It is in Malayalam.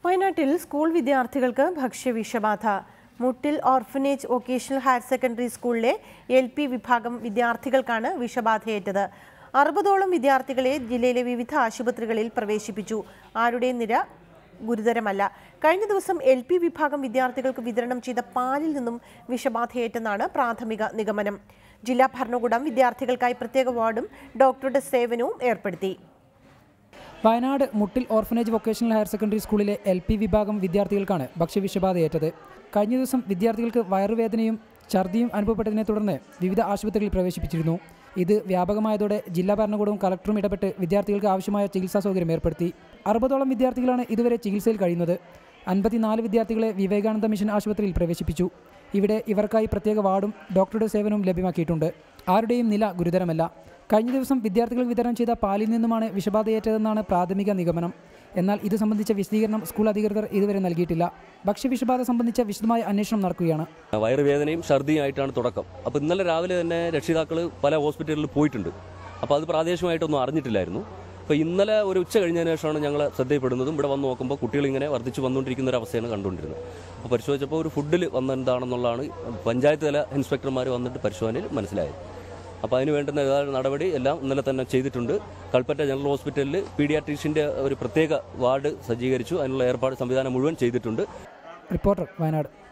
വയനാട്ടിൽ സ്കൂൾ വിദ്യാർത്ഥികൾക്ക് ഭക്ഷ്യവിഷബാധ Muttil orphanage vocational higher secondary സ്കൂളിലെ എൽ പി വിഭാഗം വിദ്യാർത്ഥികൾക്കാണ് വിഷബാധയേറ്റത് അറുപതോളം വിദ്യാർത്ഥികളെ ജില്ലയിലെ വിവിധ ആശുപത്രികളിൽ പ്രവേശിപ്പിച്ചു ആരുടെയും നിര ഗുരുതരമല്ല കഴിഞ്ഞ ദിവസം എൽ പി വിഭാഗം വിദ്യാർത്ഥികൾക്ക് വിതരണം ചെയ്ത പാലിൽ നിന്നും വിഷബാധയേറ്റെന്നാണ് പ്രാഥമിക നിഗമനം ജില്ലാ ഭരണകൂടം വിദ്യാർത്ഥികൾക്കായി പ്രത്യേക വാർഡും ഡോക്ടറുടെ സേവനവും ഏർപ്പെടുത്തി Wayanad Muttil orphanage vocational higher secondary സ്കൂളിലെ എൽ പി വിഭാഗം വിദ്യാർത്ഥികൾക്കാണ് ഭക്ഷ്യവിഷബാധയേറ്റത് കഴിഞ്ഞ ദിവസം വിദ്യാർത്ഥികൾക്ക് വയറുവേദനയും ഛർദിയും അനുഭവപ്പെട്ടതിനെ തുടർന്ന് വിവിധ ആശുപത്രികളിൽ പ്രവേശിപ്പിച്ചിരുന്നു ഇത് വ്യാപകമായതോടെ ജില്ലാ ഭരണകൂടവും കളക്ടറും ഇടപെട്ട് വിദ്യാർത്ഥികൾക്ക് ആവശ്യമായ ചികിത്സാ സൗകര്യം ഏർപ്പെടുത്തി അറുപതോളം വിദ്യാർത്ഥികളാണ് ഇതുവരെ ചികിത്സയിൽ കഴിയുന്നത് അൻപത്തിനാല് വിദ്യാർത്ഥികളെ വിവേകാനന്ദ മിഷൻ ആശുപത്രിയിൽ പ്രവേശിപ്പിച്ചു ഇവിടെ ഇവർക്കായി പ്രത്യേക വാർഡും ഡോക്ടറുടെ സേവനവും ലഭ്യമാക്കിയിട്ടുണ്ട് ആരുടെയും നില ഗുരുതരമല്ല കഴിഞ്ഞ ദിവസം വിദ്യാർത്ഥികൾ വിതരണം ചെയ്ത പാലിൽ നിന്നുമാണ് വിഷബാധയേറ്റതെന്നാണ് പ്രാഥമിക നിഗമനം എന്നാൽ ഇത് സംബന്ധിച്ച വിശദീകരണം സ്കൂൾ അധികൃതർ ഇതുവരെ നൽകിയിട്ടില്ല ഭക്ഷ്യവിഷബാധ സംബന്ധിച്ച വിശദമായ അന്വേഷണം നടക്കുകയാണ് വയറുവേദനയും ഛർദിയും ആയിട്ടാണ് തുടക്കം അപ്പോൾ ഇന്നലെ രാവിലെ തന്നെ രക്ഷിതാക്കൾ പല ഹോസ്പിറ്റലിൽ പോയിട്ടുണ്ട് അപ്പോൾ അത് പ്രാദേശികമായിട്ടൊന്നും അറിഞ്ഞിട്ടില്ലായിരുന്നു അപ്പോൾ ഇന്നലെ ഒരു ഉച്ച കഴിഞ്ഞതിന് ശേഷമാണ് ഞങ്ങൾ ശ്രദ്ധയിൽപ്പെടുന്നതും ഇവിടെ വന്ന് നോക്കുമ്പോൾ കുട്ടികൾ ഇങ്ങനെ വർദ്ധിച്ചു വന്നുകൊണ്ടിരിക്കുന്ന ഒരു അവസ്ഥയാണ് കണ്ടുകൊണ്ടിരുന്നത് അപ്പോൾ പരിശോധിച്ചപ്പോൾ ഒരു ഫുഡിൽ വന്നെന്താണെന്നുള്ളതാണ് പഞ്ചായത്ത് തല ഇൻസ്പെക്ടർമാർ വന്നിട്ട് പരിശോധനയിൽ മനസ്സിലായത് അപ്പോൾ അതിന് വേണ്ടുന്ന ഏതാണ്ട് നടപടി എല്ലാം ഇന്നലെ തന്നെ ചെയ്തിട്ടുണ്ട് കൽപ്പറ്റ ജനറൽ ഹോസ്പിറ്റലിൽ പീഡിയാട്രീഷ്യൻ്റെ ഒരു പ്രത്യേക വാർഡ് സജ്ജീകരിച്ചു അതിനുള്ള ഏർപ്പാട് സംവിധാനം മുഴുവൻ ചെയ്തിട്ടുണ്ട് റിപ്പോർട്ടർ വയനാട്